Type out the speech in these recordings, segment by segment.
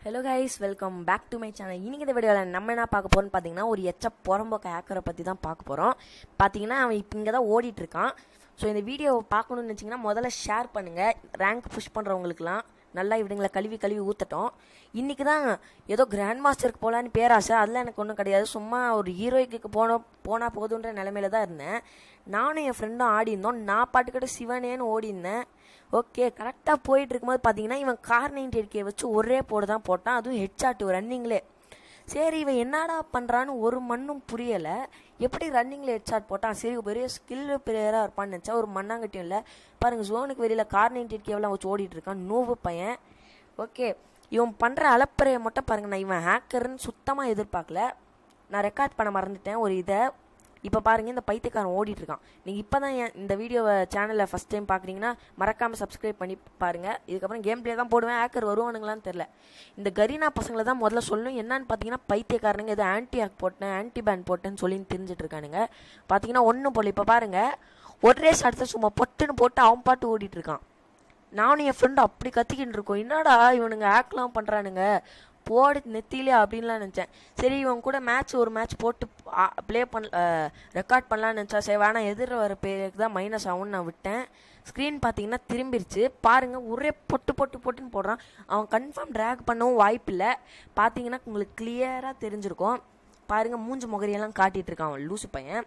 hello guys welcome back to my channel இன்னைக்கு இந்த வீடியோவில் நம்ம என்ன பார்க்க போறோம்னு பார்த்தீங்கன்னா ஒரு எச்ச புறம்போக்க ஹேக்கரை பற்றி தான் பார்க்க போகிறோம் பார்த்தீங்கன்னா அவன் இப்போ இங்கே தான் ஓடிட்டு இருக்கான் ஸோ இந்த வீடியோவை பார்க்கணும்னு நினச்சிங்கன்னா முதல்ல ஷேர் பண்ணுங்கள் ரேங்க் புஷ் பண்ணுறவங்களுக்குலாம் நல்லா இவனுங்களை கழுவி கழுவி ஊற்றட்டும் இன்றைக்கி தான் ஏதோ கிராண்ட் மாஸ்டருக்கு போகலான்னு பேராசை அதெல்லாம் எனக்கு ஒன்றும் கிடையாது சும்மா ஒரு ஹீரோய்க்கு போனோம் போனால் போதுன்ற நிலமையில தான் இருந்தேன் நானும் என் ஃப்ரெண்டும் ஆடி இருந்தோம் நான் பாட்டுக்கிட்ட சிவனேன்னு ஓடி இருந்தேன் ஓகே கரெக்டாக போயிட்டு இருக்கும்போது பார்த்தீங்கன்னா இவன் கார் நைன்டி எயிட் வச்சு ஒரே போடு தான் போட்டான் அதுவும் ஹெட்ஷாட் ரன்னிங்லே சரி இவன் என்னடா பண்ணுறான்னு ஒரு மண்ணும் புரியலை எப்படி ரன்னிங்கில் ஹெட்ஷாட் போட்டான் சரி பெரிய ஸ்கில் பிளேயராக இருப்பான்னு நினச்சா ஒரு மண்ணாங்கட்டியும் இல்லை பாருங்கள் ஜோனுக்கு வெளியில் கார் நைன்டி எயிட் கேவெல்லாம் வச்சு ஓடிட்டு இருக்கான் நோவு பையன் ஓகே இவன் பண்ணுற அலப்பறையை மட்டும் பாருங்க நான் இவன் ஹேக்கர்னு சுத்தமாக எதிர்பார்க்கல நான் ரெக்கார்ட் பண்ண மறந்துட்டேன் ஒரு இதை இப்போ பாருங்க இந்த பைத்தியக்காரன் ஓடிட்டு இருக்கான் நீங்கள் இப்போ தான் இந்த வீடியோவை சேனலில் ஃபஸ்ட் டைம் பார்க்குறீங்கன்னா மறக்காமல் சப்ஸ்கிரைப் பண்ணி பாருங்கள் இதுக்கப்புறம் கேம் பிளே தான் போடுவேன் ஹேக்கர் வருவானுங்களான்னு தெரில இந்த கரீனா பசங்களை தான் முதல்ல சொல்லணும் என்னன்னு பார்த்தீங்கன்னா பைத்தியக்காரனுங்க எது ஆன்டி ஹேக் போட்டேன் ஆன்டி பேன் போட்டேன்னு சொல்லி தெரிஞ்சிட்டு இருக்கானுங்க பார்த்தீங்கன்னா ஒன்றும் போல இப்போ பாருங்கள் ஒரே ஷாட்ஸை சும்மா பொட்டுன்னு போட்டு அவன் பாட்டு ஓடிட்டு இருக்கான் நானும் என் ஃப்ரெண்டு அப்படி கத்திக்கிட்டு இருக்கோம் என்னடா இவனுங்க ஆக்லாம் பண்ணுறானுங்க போடு நெத்திலே அப்படின்லாம் நினச்சேன் சரி இவன் கூட மேட்ச் ஒரு மேட்ச் போட்டு ப்ளே பண்ண ரெக்கார்ட் பண்ணலான்னு நினச்சா சரி வேணாம் எதிர வர பேருக்கு தான் மைனஸ் ஆகும்னு நான் விட்டேன் ஸ்க்ரீன் பார்த்தீங்கன்னா திரும்பிருச்சு பாருங்கள் ஒரே பொட்டு பொட்டு பொட்டுன்னு போடுறான் அவன் கன்ஃபார்ம் ட்ராக் பண்ணவும் வாய்ப்பில்லை பார்த்தீங்கன்னா உங்களுக்கு கிளியராக தெரிஞ்சிருக்கும் பாருங்கள் மூஞ்சி முகரியெல்லாம் காட்டிகிட்டு இருக்கான் அவன் லூசு பையன்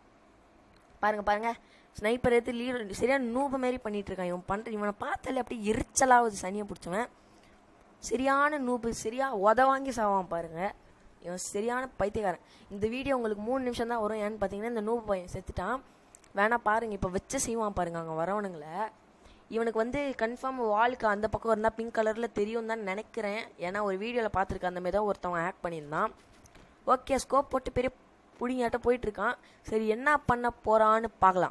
பாருங்க பாருங்க ஸ்னைப்பர் எடுத்து லீடு சரியா நூப மாரி பண்ணிட்டு இருக்கான் இவன் பண்ற இவனை பார்த்தாலே அப்படியே எரிச்சலாவது சனியை பிடிச்சவன் சரியான நூபு சரியா உத வாங்கி சாவான் பாருங்க இவன் சரியான பைத்தியக்காரன் இந்த வீடியோ உங்களுக்கு மூணு நிமிஷம் தான் வரும் ஏன்னு பார்த்தீங்கன்னா இந்த நூபு பையன் செத்துட்டான் வேணா பாருங்க இப்போ வச்சு செய்வான் பாருங்க அங்கே வரவனுங்களை இவனுக்கு வந்து கன்ஃபார்ம் வாலுக்கு அந்த பக்கம் இருந்தால் பிங்க் கலரில் தெரியும் தான் நினைக்கிறேன் ஏன்னா ஒரு வீடியோவில் பார்த்துருக்கேன் அந்த மாதிரி தான் ஒருத்தவன் ஹேக் பண்ணியிருந்தான் ஓகே ஸ்கோப் போட்டு பெரிய புடிங்காட்ட போயிட்டு இருக்கான் சரி என்ன பண்ண போறான்னு பார்க்கலாம்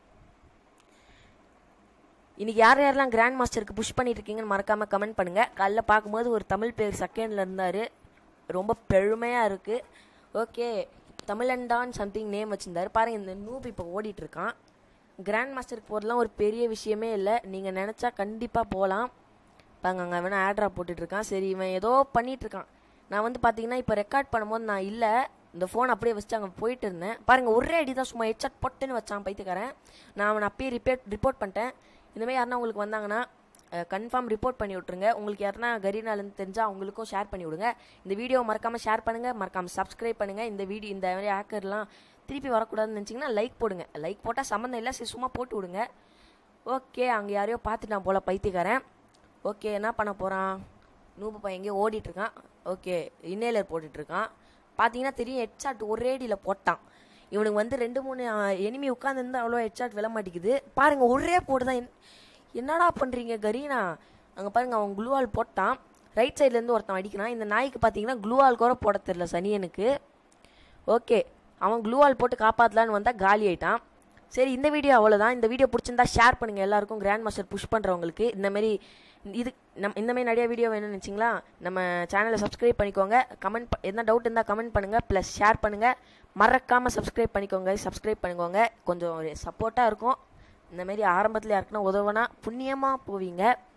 இன்னைக்கு யார் யாரெல்லாம் கிராண்ட் மாஸ்டருக்கு புஷ் பண்ணிட்டு இருக்கீங்கன்னு மறக்காம கமெண்ட் பண்ணுங்க காலைல பார்க்கும்போது ஒரு தமிழ் பேர் செகண்ட்ல இருந்தாரு ரொம்ப பெருமையா இருக்கு ஓகே தமிழண்டான் சம்திங் நேம் வச்சிருந்தாரு பாருங்க இந்த நூப் இப்போ ஓடிட்டு இருக்கான் கிராண்ட் மாஸ்டருக்கு போகிறதுலாம் ஒரு பெரிய விஷயமே இல்லை நீங்கள் நினச்சா கண்டிப்பாக போகலாம் பாருங்க அங்கே வேணா ஆட்ரா போட்டுட்டு இருக்கான் சரி இவன் ஏதோ பண்ணிட்டு இருக்கான் நான் வந்து பார்த்தீங்கன்னா இப்போ ரெக்கார்ட் பண்ணும்போது நான் இல்லை இந்த ஃபோன் அப்படியே வச்சு அங்கே போயிட்டு இருந்தேன் பாருங்க ஒரே அடி தான் சும்மா ஹெட்செட் பொட்டுன்னு வச்சான் பைத்துக்காரன் நான் அவனை அப்பயே ரிப்பேட் ரிப்போர்ட் பண்ணிட்டேன் இந்தமாதிரி யாருன்னா உங்களுக்கு வந்தாங்கன்னா கன்ஃபார்ம் ரிப்போர்ட் பண்ணி விட்ருங்க உங்களுக்கு யாருன்னா கரீனாலேருந்து தெரிஞ்சால் அவங்களுக்கும் ஷேர் பண்ணி விடுங்க இந்த வீடியோவை மறக்காமல் ஷேர் பண்ணுங்கள் மறக்காமல் சப்ஸ்கிரைப் பண்ணுங்கள் இந்த வீடியோ இந்த மாதிரி ஹேக்கர்லாம் திருப்பி வரக்கூடாதுன்னு நினச்சிங்கன்னா லைக் போடுங்க லைக் போட்டால் சம்மந்தம் இல்லை சரி சும்மா போட்டு விடுங்க ஓகே அங்கே யாரையோ பார்த்துட்டான் போல் பைத்தியக்காரன் ஓகே என்ன பண்ண போகிறான் நூபு பையன் எங்கேயோ ஓடிட்டு இருக்கான் ஓகே இன்னேலர் போட்டுட்டு இருக்கான் பார்த்தீங்கன்னா தெரியும் ஹெட்ஷாட் ஒரேடியில் போட்டான் இவனுக்கு வந்து ரெண்டு மூணு எனிமி உட்காந்துருந்தா அவ்வளோ ஹெட்ஷாட் விழ மாட்டேங்குது பாருங்க ஒரே போட்டு தான் என்னடா பண்ணுறீங்க கரீனா அங்கே பாருங்க அவன் குளூவால் போட்டான் ரைட் சைட்லேருந்து ஒருத்தன் அடிக்கிறான் இந்த நாய்க்கு பார்த்தீங்கன்னா குளூவால் கூட போட தெரில சனியனுக்கு ஓகே அவன் க்ளூவால் போட்டு காப்பாற்றலான்னு வந்தால் காலி ஆயிட்டான் சரி இந்த வீடியோ அவ்வளோதான் இந்த வீடியோ பிடிச்சிருந்தா ஷேர் பண்ணுங்கள் எல்லாருக்கும் கிராண்ட் மாஸ்டர் புஷ் பண்ணுறவங்களுக்கு இந்தமாரி இது நம் இந்தமாரி நிறைய வீடியோ வேணும்னு வச்சிங்களா நம்ம சேனலை சப்ஸ்கிரைப் பண்ணிக்கோங்க கமெண்ட் எந்த டவுட் இருந்தால் கமெண்ட் பண்ணுங்கள் ப்ளஸ் ஷேர் பண்ணுங்கள் மறக்காமல் சப்ஸ்கிரைப் பண்ணிக்கோங்க சப்ஸ்கிரைப் பண்ணிக்கோங்க கொஞ்சம் சப்போர்ட்டாக இருக்கும் இந்தமாரி ஆரம்பத்தில் யாருக்குன்னா உதவுனா புண்ணியமாக போவீங்க